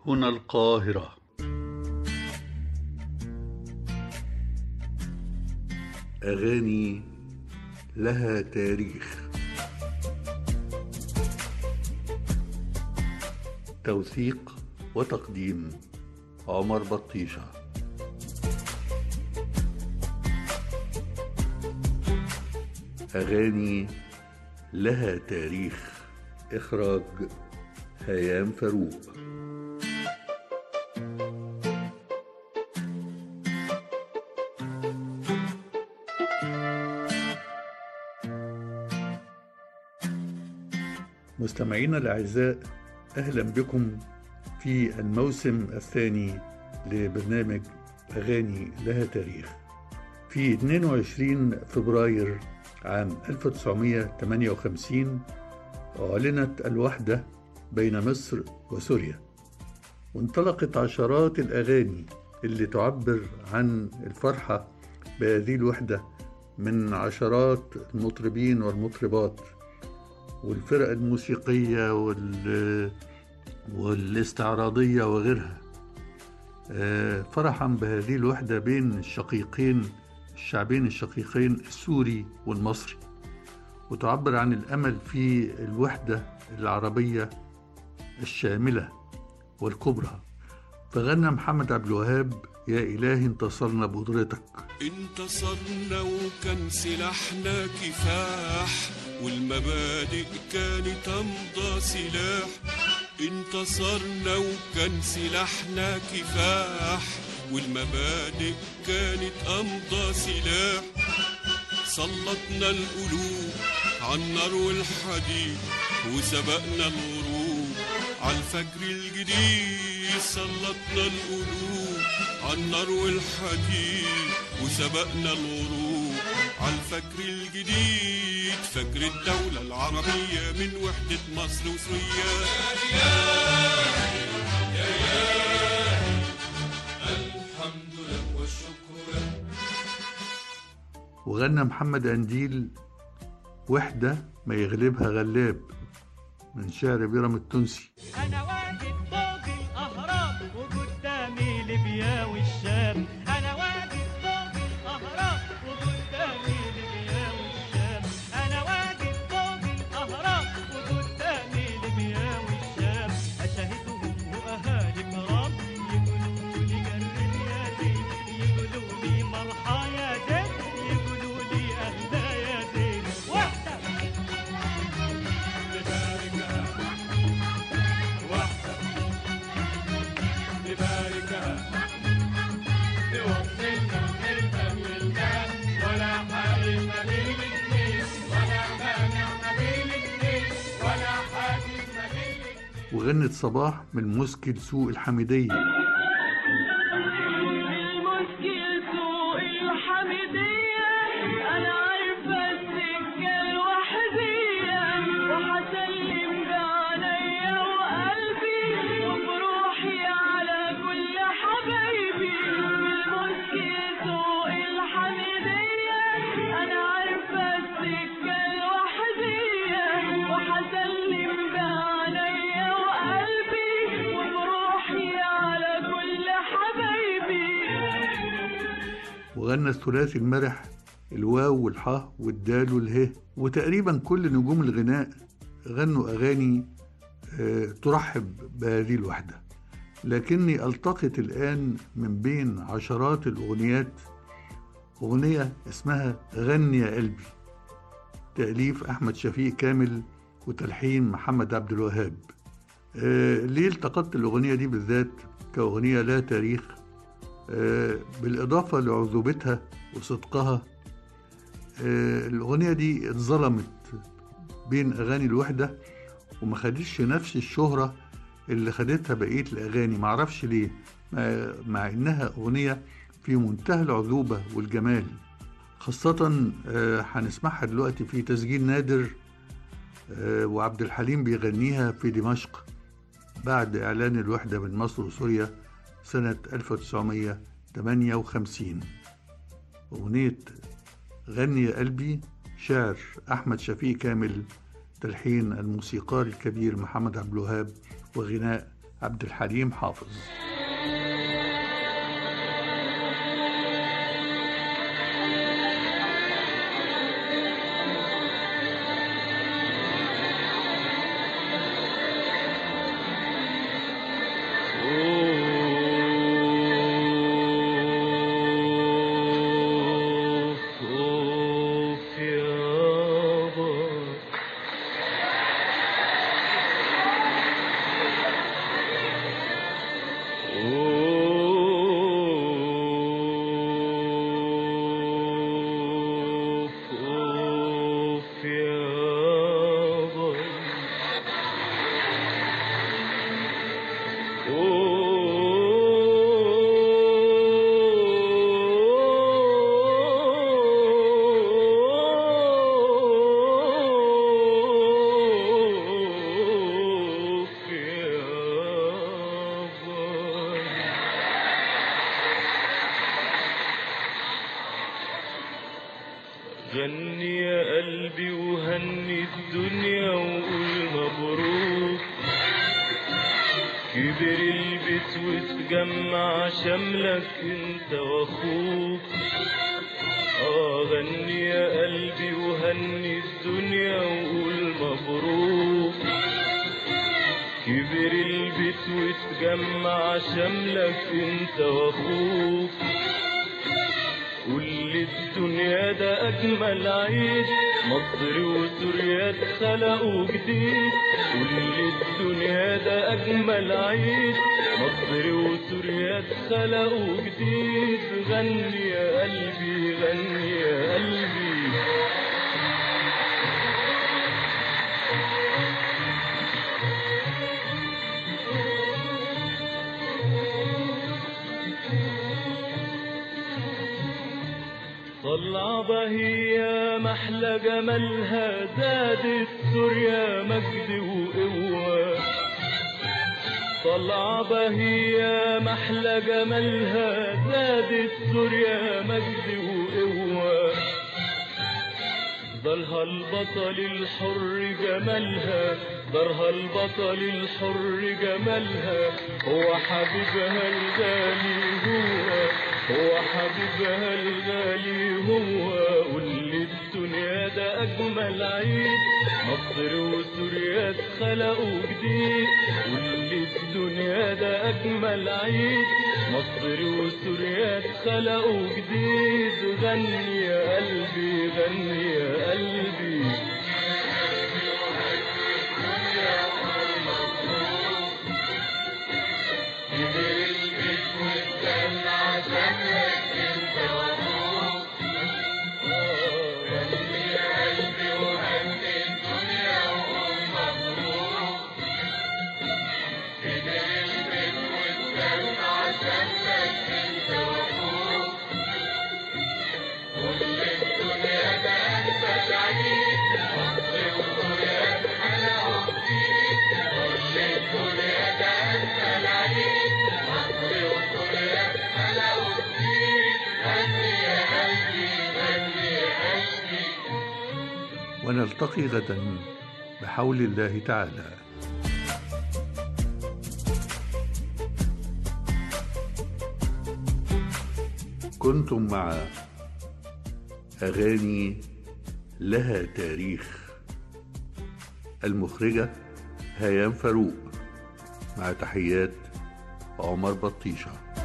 هنا القاهرة أغاني لها تاريخ توثيق وتقديم عمر بطيشه أغاني لها تاريخ إخراج هيام فاروق مستمعينا الأعزاء أهلا بكم في الموسم الثاني لبرنامج أغاني لها تاريخ في 22 فبراير عام 1958 أعلنت الوحدة بين مصر وسوريا وانطلقت عشرات الأغاني اللي تعبر عن الفرحة بهذه الوحدة من عشرات المطربين والمطربات والفرق الموسيقية وال... والاستعراضية وغيرها فرحا بهذه الوحدة بين الشقيقين الشعبين الشقيقين السوري والمصري وتعبر عن الامل في الوحده العربيه الشامله والكبرى فغنى محمد عبد الوهاب يا إلهي انتصرنا بقدرتك انتصرنا وكان سلاحنا كفاح والمبادئ كانت أمضى سلاح انتصرنا وكان سلاحنا كفاح والمبادئ كانت أمضى سلاح سلطنا القلوب عالنار والحديد وسبقنا الغروب عالفجر الجديد سلطنا القلوب عالنار والحديد وسبقنا الغروب عالفجر الجديد فجر الدولة العربية من وحدة مصر وسوريا يا يا يا الحمد لله والشكر لك وغنى محمد أنديل وحدة ما يغلبها غلاب من شعر بيرم التونسي انا واقف فوق الاهرام وقدامي ليبيا والشام انا واقف فوق الاهرام وقدامي ليبيا والشام انا واقف فوق الاهرام وقدامي ليبيا والشام اشاهدهم واهالي كرام يقولوا لي قرب يا دين يقولوا لي مرحى يا دين يقولوا لي اهلا يا دين وحده وغنت صباح من مسكن سوق الحميدية المشكل سوق الحميدية أنا عارفة السكة الوحدية وهسلم بعينيا وقلبي وبروحي على كل حبايبي المشكل سوق الحميدية أنا عارفة السكة الوحدية وهسلم بعينيا وقلبي وبروحي على كل حبايبي وغنى الثلاثي المرح الواو والحاء والدال والهه وتقريبا كل نجوم الغناء غنوا أغاني آه، ترحب بهذه الوحدة لكني ألتقط الآن من بين عشرات الأغنيات أغنية اسمها غني يا قلبي تأليف أحمد شفيق كامل وتلحين محمد عبد الوهاب آه، ليه التقطت الأغنية دي بالذات كأغنية لا تاريخ آه، بالإضافة لعذوبتها وصدقها آه، الأغنية دي اتظلمت بين أغاني الوحدة وما خدتش نفس الشهرة اللي خدتها بقية الأغاني معرفش ليه مع- مع إنها أغنية في منتهى العذوبة والجمال خاصة آه، هنسمعها دلوقتي في تسجيل نادر آه، وعبد الحليم بيغنيها في دمشق بعد إعلان الوحدة من مصر وسوريا سنة 1958 أغنية غني يا قلبي شعر أحمد شفيق كامل تلحين الموسيقار الكبير محمد عبد الوهاب وغناء عبد الحليم حافظ أوف أوف يابا أوف أوف يابا غني يا قلبي وهني الدنيا وقول مبروك كبر البيت وتجمع شملك انت واخوك اه غني يا قلبي وهني الدنيا وقول مبروك كبر البيت وتجمع شملك انت واخوك كل الدنيا ده أجمل عيد مصر وسوريا اتخلقوا جديد كل الدنيا ده أجمل عيد مصر وسوريا اتخلقوا جديد غني يا قلبي غني يا قلبي طلع بهية محلى جمالها زادت سوريا مجد وقوة طلع بهية محلى جمالها زادت سوريا مجد وقوة ضلها البطل الحر جمالها ضرها البطل الحر جمالها هو حبيبها الغالي هو هو حبيبها الغالي هو قول الدنيا ده أجمل عيد مصر وسوريا اتخلقوا جديد قول الدنيا ده أجمل عيد مصر وسوريا اتخلقوا جديد غني يا قلبي غني يا قلبي ونلتقي غدا بحول الله تعالى كنتم مع اغاني لها تاريخ المخرجه هيام فاروق مع تحيات عمر بطيشه